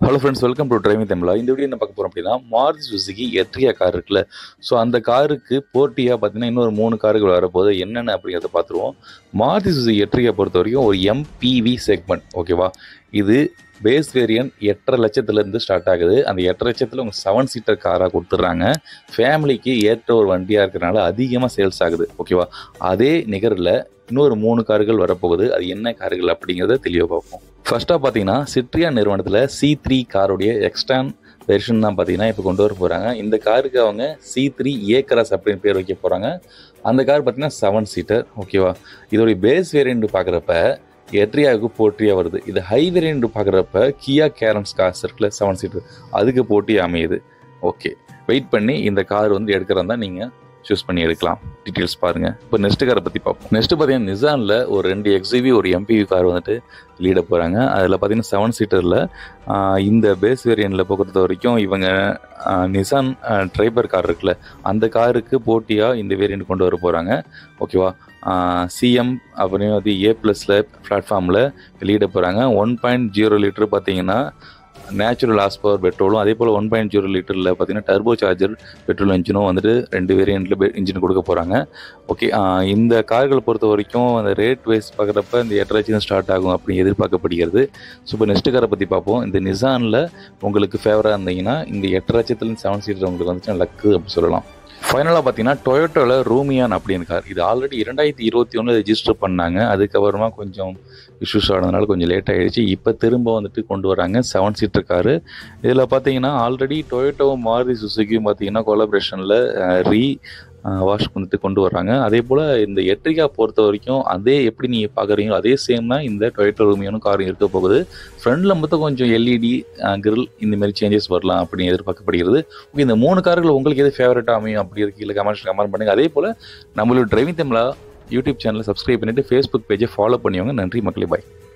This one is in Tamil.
hello friends welcome to driving Tamizha இந்த வீடியோ என்ன பார்க்க போகிறோம் அப்படின்னா மாருதி சுசுகி எட்ரியா கார் இருக்குல்ல ஸோ அந்த காருக்கு போட்டியாக பார்த்தீங்கன்னா இன்னொரு மூணு கார்கள் வரப்போது என்னென்ன அப்படிங்கிறத பார்த்துருவோம் மாருதி சுசுகி எட்ரியா பொறுத்த வரைக்கும் ஒரு எம்பிவி செக்மெண்ட் ஓகேவா இது பேஸ் வேரியன்ட் எட்டரை லட்சத்துலேருந்து ஸ்டார்ட் ஆகுது அந்த எட்டரை லட்சத்தில் உங்கள் செவன் சீட்டர் காராக கொடுத்துட்றாங்க ஃபேமிலிக்கு ஏற்ற ஒரு வண்டியாக இருக்கிறனால அதிகமாக சேல்ஸ் ஆகுது ஓகேவா அதே நிகரில் இன்னொரு மூணு கார்கள் வரப்போகுது அது என்ன கார்கள் அப்படிங்கிறத தெளிவாக பார்ப்போம் ஃபர்ஸ்ட்டாக பார்த்தீங்கன்னா சிட்ரியா நிறுவனத்தில் சி த்ரீ காருடைய எக்ஸ்டான் வெர்ஷன் தான் பார்த்தீங்கன்னா இப்போ கொண்டு வர போகிறாங்க இந்த காருக்கு அவங்க சி த்ரீ ஏக்கரஸ் அப்படின்னு பேர் வைக்க போகிறாங்க அந்த கார் பார்த்தீங்கன்னா செவன் சீட்டர் ஓகேவா இதோடைய பேஸ் வேரியன்ட் பார்க்குறப்ப எட்ரியாவுக்கு போட்டியாக வருது இது ஹை வேரியன்ட் பார்க்குறப்ப கியா கேரன்ஸ் கார்ஸ் இருக்குல்ல செவன் சீட்டர் அதுக்கு போட்டி அமையுது ஓகே வெயிட் பண்ணி இந்த கார் வந்து எடுக்கிறதா நீங்கள் சூஸ் பண்ணி எடுக்கலாம் டீட்டெயில்ஸ் பாருங்கள் இப்போ நெக்ஸ்ட் காரை பற்றி பார்ப்போம் நெக்ஸ்ட் பார்த்தீங்கன்னா நிசானில் ஒரு ரெண்டு எக்ஸிவி ஒரு எம்பிவி கார் வந்துட்டு லீட போகிறாங்க அதில் பார்த்தீங்கன்னா செவன் சீட்டரில் இந்த பேஸ் வேரியனில் பொறுத்த வரைக்கும் இவங்க நிசான் ட்ரைபர் கார் இருக்குல்ல அந்த காருக்கு போட்டியாக இந்த வேரியன்ட் கொண்டு வர போகிறாங்க ஓகேவா சிஎம் அப்படின்னு வந்து ஏ ப்ளஸில் பிளாட்ஃபார்மில் வெளியிட போகிறாங்க ஒன் பாயிண்ட் ஜீரோ லிட்டர் பார்த்தீங்கன்னா நேச்சுரல் ஆஸ் பவர் பெட்ரோலும் அதே போல் ஒன் பாயிண்ட் ஜீரோ லிட்டரில் பார்த்தீங்கன்னா டர்போ சார்ஜர் பெட்ரோல் இன்ஜினும் வந்துட்டு ரெண்டு வேரியண்ட்டில் இன்ஜின் கொடுக்க போகிறாங்க ஓகே இந்த கார்களை பொறுத்த வரைக்கும் அந்த ரேட் வைஸ் பார்க்குறப்ப இந்த எட்டரை லட்சம் ஸ்டார்ட் ஆகும் அப்படின்னு எதிர்பார்க்கப்படுகிறது ஸோ இப்போ நெக்ஸ்ட் காரை பற்றி பார்ப்போம் இந்த நிசானில் உங்களுக்கு ஃபேவராக இருந்தீங்கன்னா இந்த எட்டரை லட்சத்துலேருந்து செவன் சீட்டர் உங்களுக்கு வந்துச்சுன்னா லக்கு அப்படின்னு சொல்லலாம் ஃபைனலாக பார்த்தீங்கன்னா டொயோட்டோவில் ரூமியான் அப்படின்னு கார் இது ஆல்ரெடி இரண்டாயிரத்தி இருபத்தி ஒன்று ரெஜிஸ்டர் பண்ணாங்க அதுக்கப்புறமா கொஞ்சம் இஷ்யூஸ் ஆனதுனால கொஞ்சம் லேட் ஆகிடுச்சு இப்போ திரும்ப வந்துட்டு கொண்டு வராங்க செவன் சீட்டர் காரு இதில் பார்த்தீங்கன்னா ஆல்ரெடி டொயோட்டோவும் மாருதி சுசுக்கியும் பார்த்தீங்கன்னா கொலாபரேஷனில் ரீ வாஷ் வந்துட்டு கொண்டு வர்றாங்க அதே போல் இந்த எட்ரிகா பொறுத்த வரைக்கும் அதே எப்படி நீங்கள் பார்க்குறீங்களோ அதே சேம் தான் இந்த டொயோட்டோ ரூமியானும் காரும் இருக்க போகுது ஃப்ரண்டில் மட்டும் கொஞ்சம் எல்இடி கிரில் இந்த மாதிரி சேஞ்சஸ் வரலாம் அப்படின்னு எதிர்பார்க்கப்படுகிறது ஓகே இந்த மூணு கார்கள் உங்களுக்கு எது ஃபேவரட்டாக அமையும் அப்படி இருக்கு இல்லை கமெண்ட்ஸ் கமெண்ட் பண்ணுங்க அதே போல் நம்மளோட டிரைவிங் தமிழா யூடியூப் சேனலை சப்ஸ்கிரைப் பண்ணிவிட்டு ஃபேஸ்புக் பேஜை ஃபாலோ பண்ணிவாங்க நன்றி மக்களே பாய்